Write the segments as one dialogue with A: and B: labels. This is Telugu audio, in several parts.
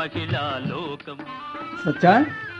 A: సచ్చా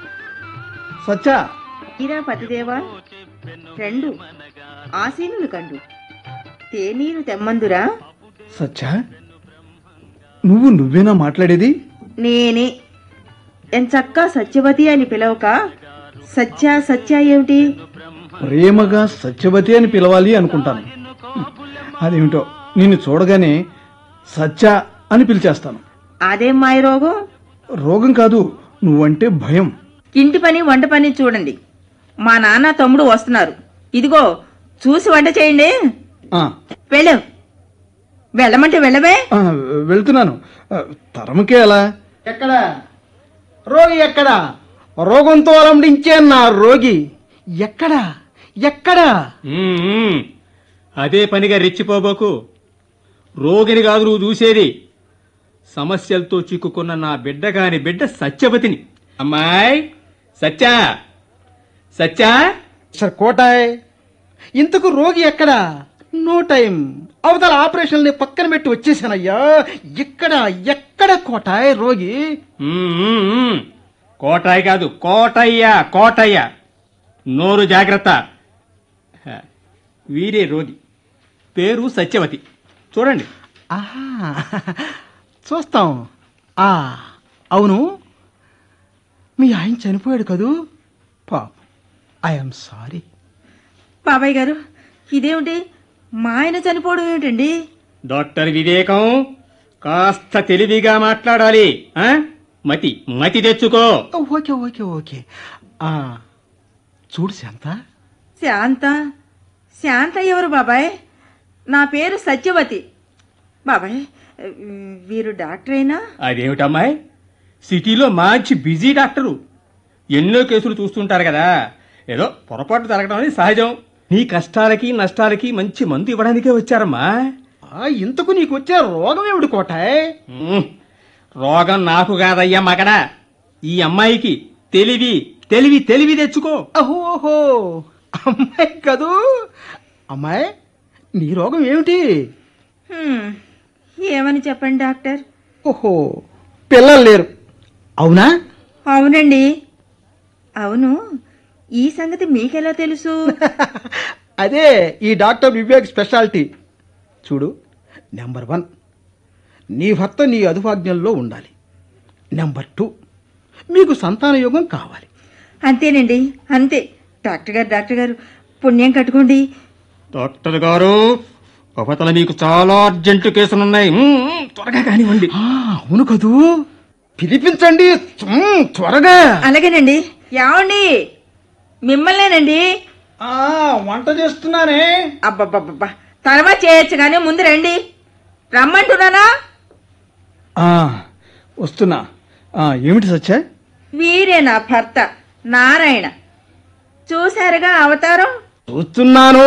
A: సచ్చా
B: ఈరా పతిదేవా రెండు ఆసీనులు కండు తేనీరు తెమ్మందురా
A: సచ్చా నువ్వు నువ్వేనా మాట్లాడేది
B: నేనే ఎంచక్కా సత్యవతి అని పిలవక సత్యా సత్యా ఏమిటి
A: ప్రేమగా సత్యవతి అని పిలవాలి అనుకుంటాను అదేమిటో నిన్ను చూడగానే సచ్చా అని పిలిచేస్తాను
B: అదేం మాయ రోగం
A: రోగం కాదు నువ్వంటే భయం
B: ఇంటి పని వంట పని చూడండి మా నాన్న తమ్ముడు వస్తున్నారు ఇదిగో చూసి వంట చేయండి
A: ఆ,
B: వెళ్ళు వెళ్ళమంటే వెళ్ళవే
A: ఆ, వెళ్తున్నాను ఆ, తరముకే అలా
C: ఎక్కడ రోగి ఎక్కడ రోగంతో అలంబించే నా రోగి ఎక్కడ ఎక్కడ
D: మ్మ్. అదే పనిగా రెచ్చిపోబోకు రోగిని కాదు నువ్వు చూసేది సమస్యలతో చిక్కుకున్న నా బిడ్డ కాని బిడ్డ సత్యవతిని అమ్మాయి సత్యా సత్యా
C: సార్ కోటాయ్ ఇంతకు రోగి ఎక్కడ నో టైం అవతల ఆపరేషన్ ని పక్కన పెట్టి వచ్చేసానయ్యా ఎక్కడ ఎక్కడ కోటాయ్ రోగి
D: మ్మ్, మ్మ్, మ్మ్. కోటాయి కాదు కోటయ్య కోటయ్య నోరు జాగ్రత్త హ, వీరే రోగి పేరు సత్యవతి చూడండి
C: ఆహా చూస్తాం ఆ అవును మీ ఆయన చనిపోయాడు కదూ పాప ఐఎమ్ సారీ
B: బాబాయ్ గారు ఇదేమిటి మా ఆయన చనిపోవడం ఏమిటండి
D: డాక్టర్ వివేకం కాస్త తెలివిగా మాట్లాడాలి ఆ? మతి మతి తెచ్చుకో
C: ఓకే ఓకే ఓకే ఆ చూడు శాంత
B: శాంత శాంత ఎవరు బాబాయ్ నా పేరు సత్యవతి బాబాయ్ వీరు డాక్టర్ అయినా
D: అదేమిటమ్మాయి సిటీలో మంచి బిజీ డాక్టరు ఎన్నో కేసులు చూస్తుంటారు కదా ఏదో పొరపాటు జరగడం అనేది సహజం నీ కష్టాలకి నష్టాలకి మంచి మందు ఇవ్వడానికే వచ్చారమ్మా
C: ఆ, ఇంతకు నీకు వచ్చే రోగం ఏమిటి కోటాయ్
D: ఉమ్, రోగం నాకు కాదయ్యా మగడా ఈ అమ్మాయికి తెలివి తెలివి తెలివి తెచ్చుకో
C: ఓహో అమ్మాయి కదూ అమ్మాయి నీ రోగం ఏమిటి
B: హ్మ్, ఏమని చెప్పండి డాక్టర్
C: ఓహో పిల్లలు లేరు అవునా
B: అవునండి అవును ఈ సంగతి మీకెలా తెలుసు
C: అదే ఈ డాక్టర్ వివేక్ స్పెషాలిటీ చూడు నెంబర్ వన్ నీ భర్త నీ అదుపాజ్ఞంలో ఉండాలి నెంబర్ టూ మీకు సంతాన యోగం కావాలి
B: అంతేనండి అంతే డాక్టర్ గారు డాక్టర్ గారు పుణ్యం కట్టుకోండి
D: డాక్టర్ గారు అవతల మీకు చాలా అర్జెంటు కేసులున్నాయి ఉమ్, ఉమ్, త్వరగా కానివ్వండి
C: ఆ, అవును కదూ పిలిపించండి త్వమ్, త్వరగా
B: అలాగేనండి ఏమండి మిమ్మల్నేనండి
C: ఆ, వంట చేస్తున్నానే
B: అబ్బబ్బబ్బబ్బా తర్వాత చేయొచ్చు కానీ ముందు రండి రమ్మంటున్నానా
A: ఆ, వస్తున్నా ఆ, ఏమిటి సచ్చా
B: వీరే నా భర్త నారాయణ చూశారుగా అవతారం
C: చూస్తున్నాను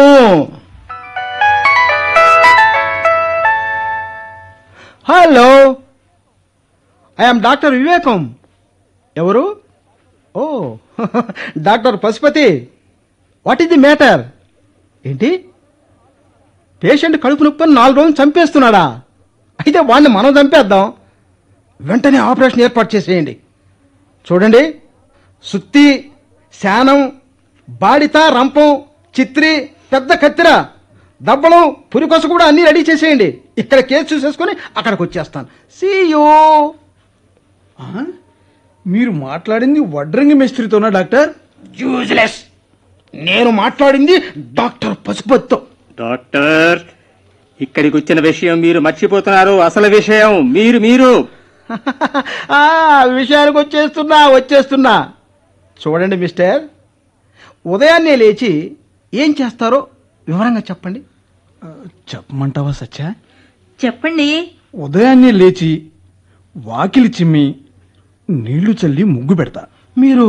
C: హలో ఐఎమ్ డాక్టర్ వివేకం ఎవరు oh doctor Pashupati what is the matter ఏంటి పేషెంట్ కడుపు నొప్పి అని నాలుగు రోజులు చంపేస్తున్నాడా అయితే వాడిని మనం చంపేద్దాం వెంటనే ఆపరేషన్ ఏర్పాటు చేసేయండి చూడండి సుత్తి శానం బాడిత రంపం చిత్రి పెద్ద కత్తిర దబ్బలం పురికొస కూడా అన్ని రెడీ చేసేయండి ఇక్కడ కేసు చూసేసుకొని అక్కడికి వచ్చేస్తాను సీయూ
A: ఆ? మీరు మాట్లాడింది వడ్రంగి మేస్త్రితోనా డాక్టర్
C: యూజ్లెస్ నేను మాట్లాడింది డాక్టర్ పశుపతితో
D: డాక్టర్ ఇక్కడికి వచ్చిన విషయం మీరు మర్చిపోతున్నారు అసలు విషయం మీరు మీరు
C: ఆ విషయానికి వచ్చేస్తున్నా వచ్చేస్తున్నా చూడండి మిస్టర్ ఉదయాన్నే లేచి ఏం చేస్తారో వివరంగా చెప్పండి
A: ఆ, చెప్పమంటావా సచ్చా
B: చెప్పండి
A: ఉదయాన్నే లేచి వాకిలి చిమ్మి నీళ్లు చల్లి ముగ్గు పెడతా
C: మీరు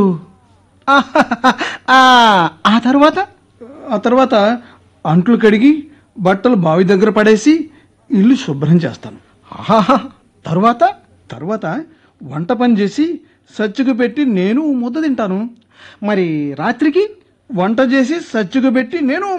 C: ఆ, ఆ తర్వాత
A: ఆ తర్వాత అంట్లు కడిగి బట్టలు బావి దగ్గర పడేసి ఇల్లు శుభ్రం చేస్తాను
C: ఆహాహా, తర్వాత
A: తర్వాత వంట పని చేసి సచ్చుకు పెట్టి నేను ముద్ద తింటాను
C: మరి రాత్రికి
A: వంట చేసి సచ్చుకు పెట్టి నేను